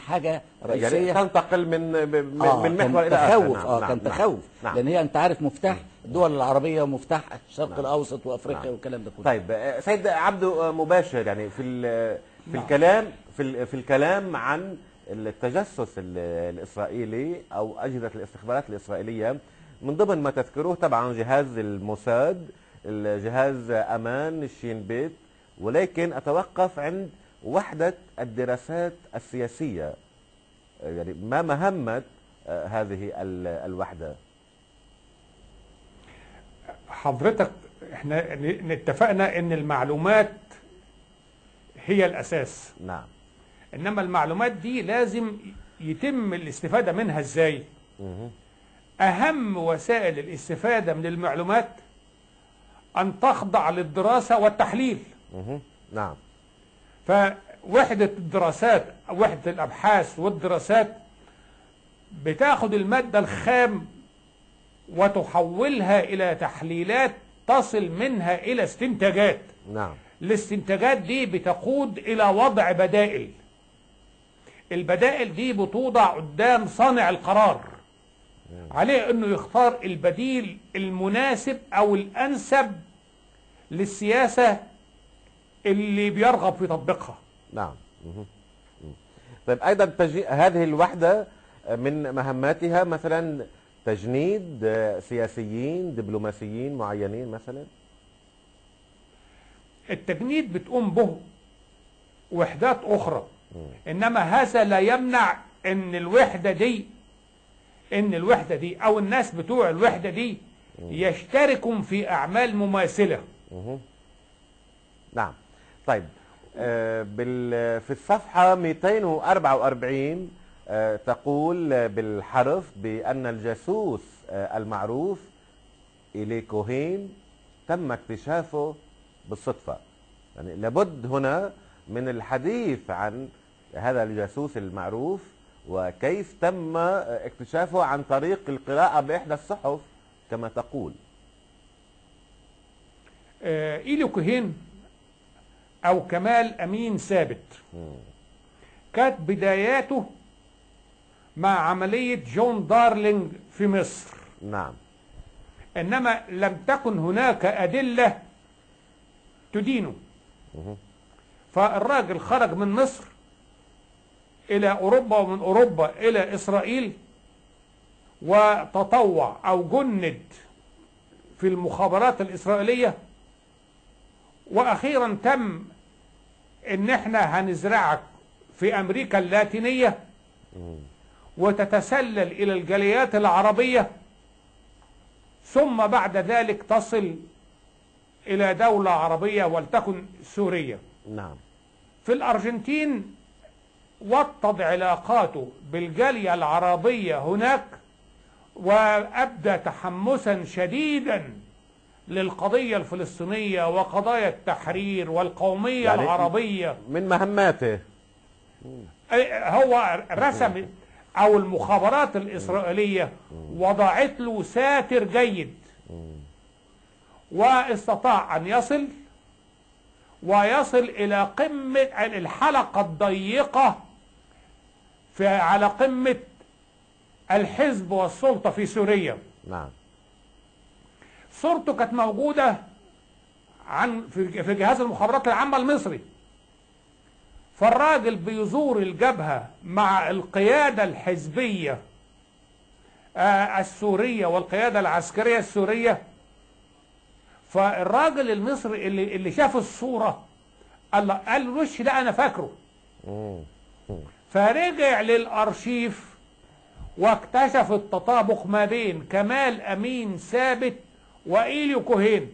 حاجه يعني رئيسيه تنتقل من من, آه من كان محور الى اخر تخوف نعم، اه نعم، كان نعم، تخوف نعم. لان هي انت عارف مفتاح الدول العربيه ومفتاح الشرق نعم. الاوسط وافريقيا نعم. والكلام ده كله طيب آه، سيد عبده آه، مباشر يعني في ال- في نعم. الكلام في ال- في الكلام عن التجسس ال- الاسرائيلي او اجهزه الاستخبارات الاسرائيليه من ضمن ما تذكروه طبعا جهاز الموساد الجهاز امان الشين بيت ولكن اتوقف عند وحده الدراسات السياسيه آه، يعني ما مهمه آه، هذه ال- الوحده حضرتك احنا ن- اتفقنا ان المعلومات هي الاساس نعم انما المعلومات دي لازم يتم الاستفادة منها ازاي مهم. اهم وسائل الاستفادة من المعلومات ان تخضع للدراسة والتحليل مهم. نعم فوحدة الدراسات وحدة الابحاث والدراسات بتاخد المادة الخام وتحولها الى تحليلات تصل منها الى استنتاجات نعم الاستنتاجات دي بتقود الى وضع بدائل البدائل دي بتوضع قدام صانع القرار عليه انه يختار البديل المناسب او الانسب للسياسة اللي بيرغب في تطبيقها نعم مهم. مم. طيب ايضا تجي... هذه الوحده من مهماتها مثلا تجنيد آه، سياسيين دبلوماسيين معينين مثلا التجنيد بتقوم به وحدات اخرى انما هذا لا يمنع ان الوحدة دي ان الوحدة دي او الناس بتوع الوحدة دي يشتركوا في اعمال مماثلة مهم. نعم طيب آه، بال... في الصفحة 244 آه، تقول آه، بالحرف بأن الجاسوس آه، المعروف إلي كوهين تم اكتشافه بالصدفة يعني لابد هنا من الحديث عن هذا الجاسوس المعروف وكيف تم آه، اكتشافه عن طريق القراءة بإحدى الصحف كما تقول آه، إيليو كوهين أو كمال أمين ثابت كانت بداياته مع عملية جون دارلينج في مصر نعم إنما لم تكن هناك أدلة تدينه فالراجل خرج من مصر إلى أوروبا ومن أوروبا إلى إسرائيل وتطوع أو جند في المخابرات الإسرائيلية وأخيرا تم إن إحنا هنزرعك في أمريكا اللاتينية وتتسلل إلى الجاليات العربية ثم بعد ذلك تصل إلى دولة عربية ولتكن سوريا نعم في الأرجنتين وطد علاقاته بالجالية العربية هناك وأبدى تحمسا شديدا للقضية الفلسطينية وقضايا التحرير والقومية يعني- العربية من مهماته أي- هو رسم أو المخابرات الإسرائيلية وضعت له ساتر جيد واستطاع أن يصل ويصل إلى قمة الحلقة الضيقة في على قمة الحزب والسلطة في سوريا نعم صورته كانت موجودة عن في في جهاز المخابرات العامة المصري فالراجل بيزور الجبهة مع القيادة الحزبية آه، السورية والقيادة العسكرية السورية فالراجل المصري اللي اللي شاف الصورة قال له- قال له الوش ده أنا فاكره مم. فرجع للأرشيف واكتشف التطابق ما بين كمال أمين ثابت وإيليو كوهين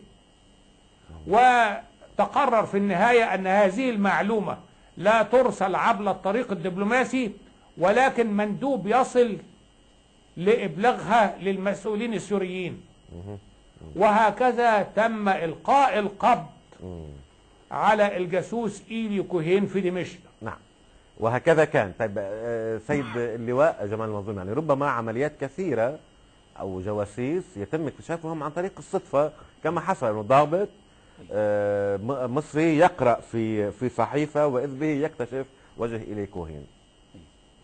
وتقرر في النهاية أن هذه المعلومة لا ترسل عبر الطريق الدبلوماسي ولكن مندوب يصل لإبلاغها للمسؤولين السوريين وهكذا تم إلقاء القبض على الجاسوس إيليو كوهين في دمشق نعم وهكذا كان طيب آه، سيد اللواء جمال المنظوم يعني ربما عمليات كثيرة أو جواسيس يتم اكتشافهم عن طريق الصدفة كما حصل أنه ضابط آه، م- مصري يقرأ في في صحيفة وإذ به يكتشف وجه إلي كوهين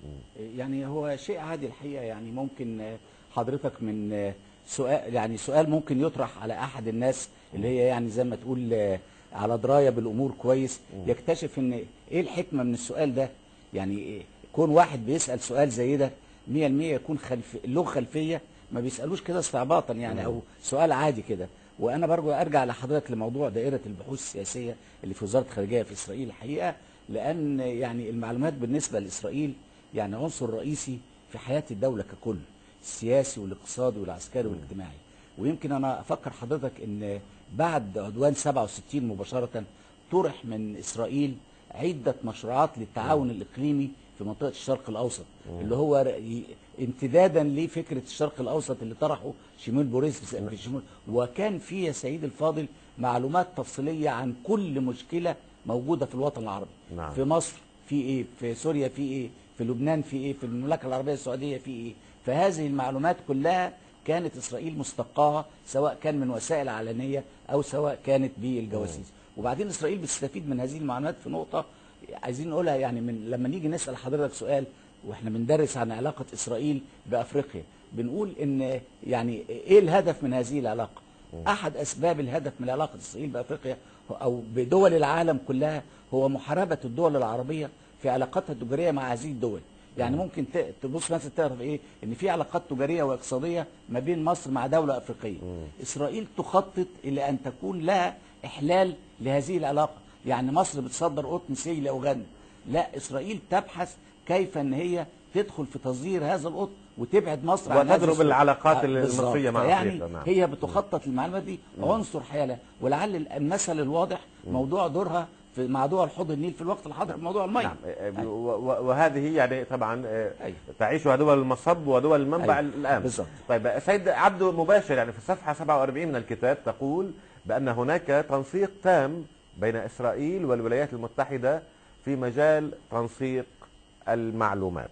يعني هو شيء عادي الحقيقه يعني ممكن آه، حضرتك من آه، سؤال يعني سؤال ممكن يطرح على احد الناس اللي هي يعني زي ما تقول آه، على درايه بالامور كويس يكتشف ان ايه الحكمه من السؤال ده يعني إيه؟ كون واحد بيسال سؤال زي ده 100% يكون خلف له خلفيه ما بيسالوش كده استعباطا يعني او سؤال عادي كده وانا برجو ارجع لحضرتك لموضوع دائره البحوث السياسيه اللي في وزاره الخارجيه في اسرائيل الحقيقه لان يعني المعلومات بالنسبه لاسرائيل يعني عنصر رئيسي في حياه الدوله ككل السياسي والاقتصادي والعسكري والاجتماعي ويمكن انا افكر حضرتك ان بعد عدوان 67 مباشره طرح من اسرائيل عده مشروعات للتعاون الاقليمي في منطقه الشرق الاوسط اللي هو ر- ي- امتدادا لفكره الشرق الاوسط اللي طرحه شمول بوريس في في شمول وكان في يا سيدي الفاضل معلومات تفصيليه عن كل مشكله موجوده في الوطن العربي نعم. في مصر في ايه في سوريا في ايه في لبنان في ايه في المملكه العربيه السعوديه في ايه فهذه المعلومات كلها كانت اسرائيل مستقاها سواء كان من وسائل علنيه او سواء كانت بالجواسيس وبعدين اسرائيل بتستفيد من هذه المعلومات في نقطه عايزين نقولها يعني من لما نيجي نسال حضرتك سؤال واحنا بندرس عن علاقه اسرائيل بافريقيا بنقول ان يعني ايه الهدف من هذه العلاقه احد اسباب الهدف من علاقه اسرائيل بافريقيا او بدول العالم كلها هو محاربه الدول العربيه في علاقاتها التجاريه مع هذه الدول يعني ممكن ت- تبص مثلا تعرف ايه ان في علاقات تجاريه واقتصاديه ما بين مصر مع دوله افريقيه اسرائيل تخطط الى ان تكون لها احلال لهذه العلاقه يعني مصر بتصدر قطن سي لاوغندا لا اسرائيل تبحث كيف ان هي تدخل في تصدير هذا القطن وتبعد مصر عن هذا وتضرب السوق. العلاقات آه، بالظبط. المصرية مع فيعني أفريقيا، نعم. هي بتخطط المعلومات دي عنصر حيالة ولعل المثل الواضح موضوع دورها في مع دول حوض النيل في الوقت الحاضر في موضوع المياه نعم آه، و- و- وهذه يعني طبعا آه، أيوة. تعيشها دول المصب ودول المنبع أيوة. الان بالضبط. طيب سيد عبده مباشر يعني في الصفحه 47 من الكتاب تقول بان هناك تنسيق تام بين اسرائيل والولايات المتحده في مجال تنسيق المعلومات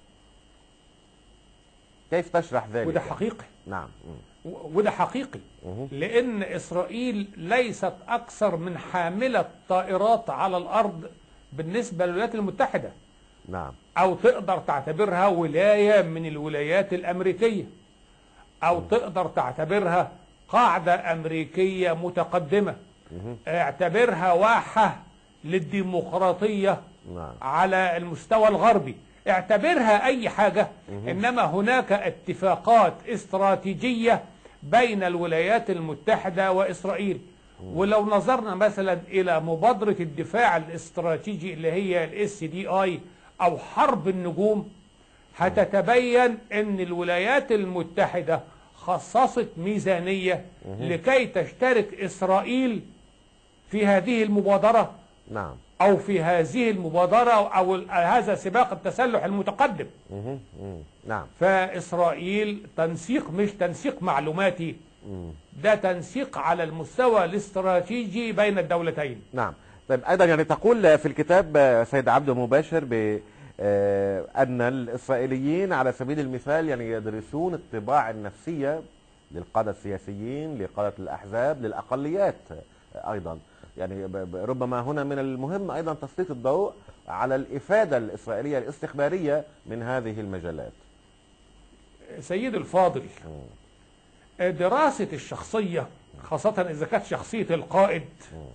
كيف تشرح ذلك وده حقيقي نعم مم. و- وده حقيقي مه. لأن إسرائيل ليست أكثر من حاملة طائرات على الأرض بالنسبة للولايات المتحدة نعم أو تقدر تعتبرها ولاية من الولايات الأمريكية أو تقدر تعتبرها قاعدة أمريكية متقدمة اعتبرها واحة للديمقراطية نعم على المستوى الغربي اعتبرها أي حاجة إنما هناك اتفاقات استراتيجية بين الولايات المتحدة وإسرائيل ولو نظرنا مثلا إلى مبادرة الدفاع الاستراتيجي اللي هي الاس دي اي أو حرب النجوم هتتبين أن الولايات المتحدة خصصت ميزانية لكي تشترك إسرائيل في هذه المبادرة نعم أو في هذه المبادرة أو ال- هذا سباق التسلح المتقدم مه. مم. نعم فإسرائيل تنسيق مش تنسيق معلوماتي ده تنسيق على المستوى الاستراتيجي بين الدولتين نعم طيب ايضا يعني تقول في الكتاب آه، سيد عبده مباشر ب آه، ان الاسرائيليين على سبيل المثال يعني يدرسون الطباع النفسيه للقاده السياسيين لقاده الاحزاب للاقليات آه، ايضا يعني ب- ب- ربما هنا من المهم ايضا تسليط الضوء على الافاده الاسرائيليه الاستخباريه من هذه المجالات سيد الفاضل دراسة الشخصية خاصة إذا كانت شخصية القائد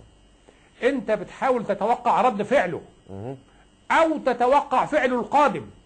أنت بتحاول تتوقع رد فعله أو تتوقع فعله القادم